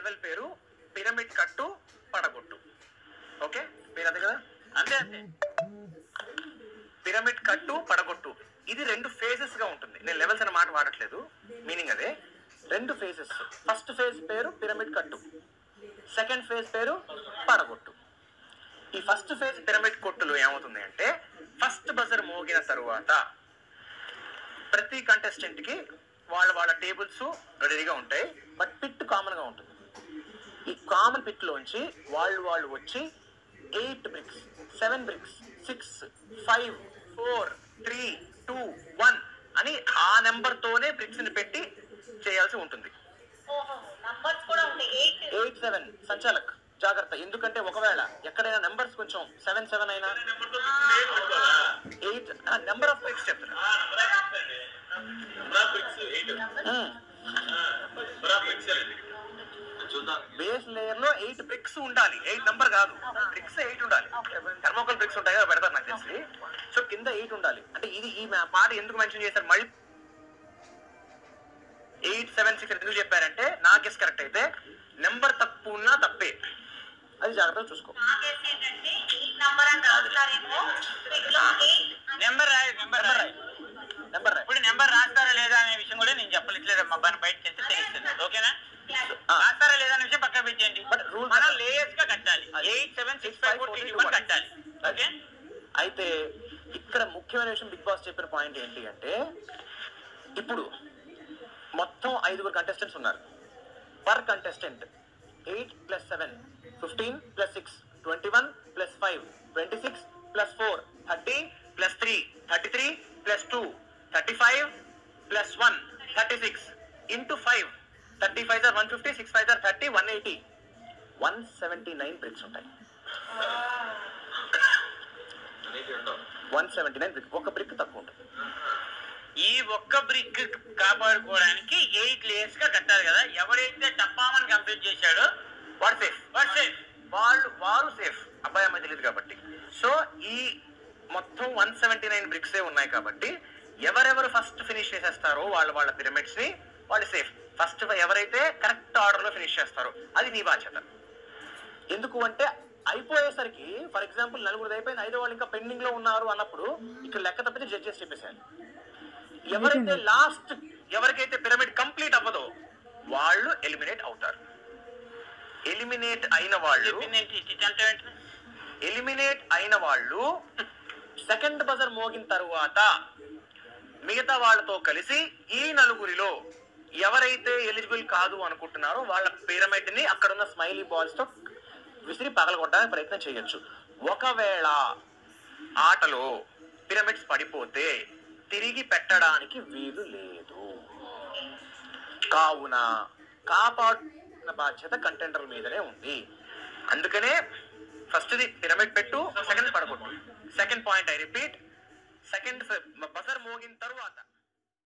Level పేరు pyramid కట్టు పడగొట్టు okay మీరు అదే కదా అంతే అంతే పిరమిడ్ కట్టు పడగొట్టు ఇది రెండు ఫేజెస్ గా ఉంటుంది నేను లెవెల్స్ అనే మాట వాడట్లేదు మీనింగ్ అదే రెండు ఫేజెస్ ఫస్ట్ ఫేజ్ పేరు పిరమిడ్ కట్టు సెకండ్ ఫేజ్ పేరు పడగొట్టు ఈ ఫస్ట్ ఫేజ్ పిరమిడ్ కొట్టులో ఏమవుతుంది అంటే ఫస్ట్ బజర్ మోగిన తరువాత ప్రతి కంటెస్టెంట్ కి వాళ్ళ వాళ్ళ టేబుల్స్ రెడీగా ఉంటాయి బట్ పిట్ కామన్ గా ఉంటుంది ఈ కామన్ పిట్ లోంచి వాళ్ళు వాళ్ళు వచ్చి eight bricks seven bricks six five four three two one అని ఆ నెంబర్ తోనే బ్రిక్స్ ని పెట్టి చేయాల్సి ఉంటుంది ఓహో నంబర్స్ కూడా ఉంటాయి ఎయిట్ ఎయిట్ సెవెన్ సంచాలక్ జాగ్రత్త ఎందుకంటే ఒకవేళ ఎక్కడైనా నెంబర్స్ కొంచెం సెవెన్ సెవెన్ అయినా ఎయిట్ నెంబర్ ఆఫ్ బ్రిక్స్ చెప్తున్నా మ్మ్. చూద్దాం బేస్ లేయర్ లో ఎయిట్ బ్రిక్స్ ఉండాలి ఎయిట్ నంబర్ కాదు బ్రిక్స్ ఎయిట్ ఉండాలి థర్మోకల్ బ్రిక్స్ ఉంటాయి కదా పెడతారు నాకు తెలిసి సో కింద ఎయిట్ ఉండాలి అంటే ఇది ఈ మా- మాట ఎందుకు మెన్షన్ చేశారు మళ్ళీ ఎయిట్ సెవెన్ సిక్స్ ఎందుకు చెప్పారంటే నా గెస్ కరెక్ట్ అయితే నెంబర్ తప్పు ఉన్నా తప్పే అది జాగ్రత్తగా చూసుకో నా గెస్ ఏంటంటే ఎయిట్ నంబర్ అని రాస్తారేమో ఇందులో ఎయిట్ అని నెంబర్ రాయి నెంబర్ నెంబర్ రాయి రాయి నెంబర్ రాయి ఇప్పుడు నెంబర్ రాస్తారా లేదా అనే విషయం కూడా నేను చెప్పట్లేదు మా పని బయట చేస్తే తెలుస్తుంది ఓకేనా ఆ. రాస్తారా లేదా అనే విషయం పక్క పెట్టేయండి But rule మనం ప్రకారం- లేయర్స్ గా కట్టాలి అది. Eight seven six five four three one కట్టాలి ఓకే అయితే ఇక్కడ ముఖ్యమైన విషయం బిగ్ బాస్ చెప్పిన పాయింట్ ఏంటి అంటే ఇప్పుడు మొత్తం ఐదుగురు కంటెస్టెంట్స్ ఉన్నారు per contestant eight plus seven fifteen plus six twenty one plus five twenty six plus four thirty plus three thirty three plus two thirty five plus one thirty six into five thirty five sir one fifty six five sir thirty one eighty one seventy nine bricks ఉంటాయి one seventy nine brick ఒక brick తక్కువ ఉంటుంది ఈ ఒక్క brick కాపాడుకోవడానికి eight layers గా కట్టాలి కదా ఎవరైతే టప్పామని కంప్లీట్ చేశాడో వాడు సేఫ్ వాడు సేఫ్ వాళ్ళు వారు సేఫ్ అబ్బాయి అమ్మాయి తెలియదు కాబట్టి సో ఈ మొత్తం వన్ సెవెంటీ నైన్ బ్రిక్సే ఉన్నాయి కాబట్టి ఎవరెవరు ఫస్ట్ ఫినిష్ చేసేస్తారో వాళ్ళ వాళ్ళ పిరమిడ్స్ ని వాళ్ళు సేఫ్ ఫస్ట్ ఎవరైతే కరెక్ట్ ఆర్డర్ లో ఫినిష్ చేస్తారో అది నీ బాధ్యత ఎందుకు అంటే అయిపోయేసరికి ఫర్ ఎగ్జాంపుల్ నలుగురు అయిపోయింది ఐదో వాళ్ళు ఇంకా పెండింగ్ లో ఉన్నారు అన్నప్పుడు ఇక్కడ లెక్క తప్పితే జడ్జెస్ చెప్పేశారు ఎవరైతే లాస్ట్ ఎవరికైతే పిరమిడ్ కంప్లీట్ అవ్వదో వాళ్ళు ఎలిమినేట్ అవుతారు ఎలిమినేట్ అయిన వాళ్ళు చెప్పింది ఏంటి ఇటు అంటే ఏంటి? ఎలిమినేట్ అయిన వాళ్ళు సెకండ్ బజర్ మోగిన తరువాత మిగతా వాళ్ళతో కలిసి ఈ నలుగురిలో ఎవరైతే ఎలిజిబుల్ కాదు అనుకుంటున్నారో వాళ్ళ పిరమిడ్ ని అక్కడ ఉన్న స్మైలీ బాల్స్ తో విసిరి పగలగొట్టడానికి ప్రయత్నం చేయొచ్చు ఒకవేళ ఆటలో పిరమిడ్స్ పడిపోతే తిరిగి పెట్టడానికి వీలు లేదు కావున కాపాడుతున్న బాధ్యత కంటెండర్ మీదనే ఉంది అందుకనే ఫస్ట్ ది పిరమిడ్ పెట్టు సెకండ్ పడగొట్టు second point I repeat second buzzer మోగిన తరువాత